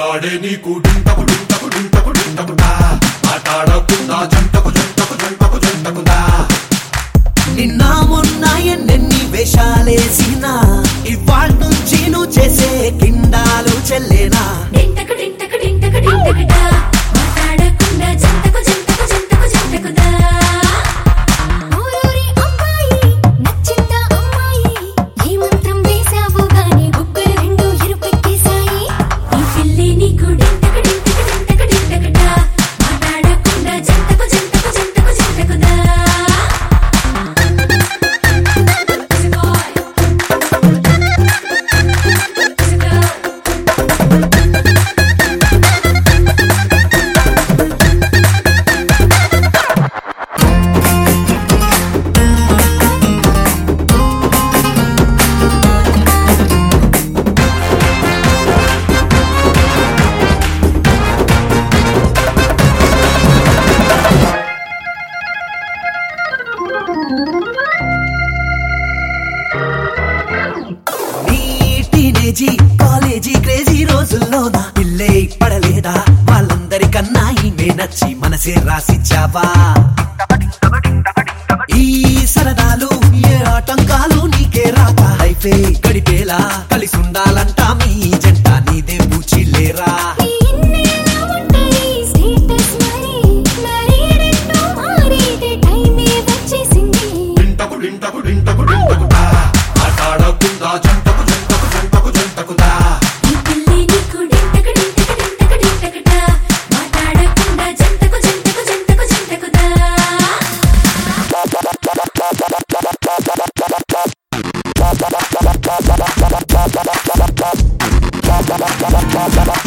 ఆటాడే నీకు డింటకు డింటకు డింటకు డింటకుదా ఆటాడకుండా జంటకు జంటకు జంటకు జంటకుదా నిన్న మొన్న ఎన్నెన్ని వేషాలేసినా ఇవాళ నుంచి నువ్వు చేసే కిండాలు చెల్లేనా డింటకు డింటకు డింటకు డింటకుడా మాట్లాడకుండా జంటకు జంటకు జంటకు జంటకుదా ఊరూరి అమ్మాయి నచ్చిందా అమ్మాయి ఈ మంత్రం వేసావు గాని బుగ్గలు రెండు ఎరుపెక్కేశాయి ఈ పిల్లి నీకు డింటకు డింటకు డింటకు డింటకుడా మాట్లాడకుండా జంటకు జంటకు జంటకు జంటకుదా It's a boy. It's a girl. నీ టీనేజీ కాలేజీ క్రేజీ రోజుల్లో నా పిల్లే పడలేదా వాళ్ళందరికన్నా ఈమె నచ్చి మనసే రాసిచ్చావా ఈ సరదాలు ఏ ఆటంకాలు నీకే రాక లైఫే గడిపేలా కలిసి ఉండాలంటా మీ జంట నీదే పూచిల్లేరా ఈ ఇన్నేళ్ళ ఉంటాయి స్టేటస్ మరి మరి రెండో మారేదే టైమే వచ్చేసింది డింటకు డింటకు డింటకు డింటకుదా ఆటాడకుండా జంటకు జంటకు జంటకు జంటకుదా ఈ పిల్లి నీకు డింటకు డింటకు డింటకు డింటకుడా మాట్లాడకుండా జంటకు జంటకు జంటకు జంటకుదా Ba ba ba ba ba ba ba ba ba ba ba ba ba ba ba ba ba ba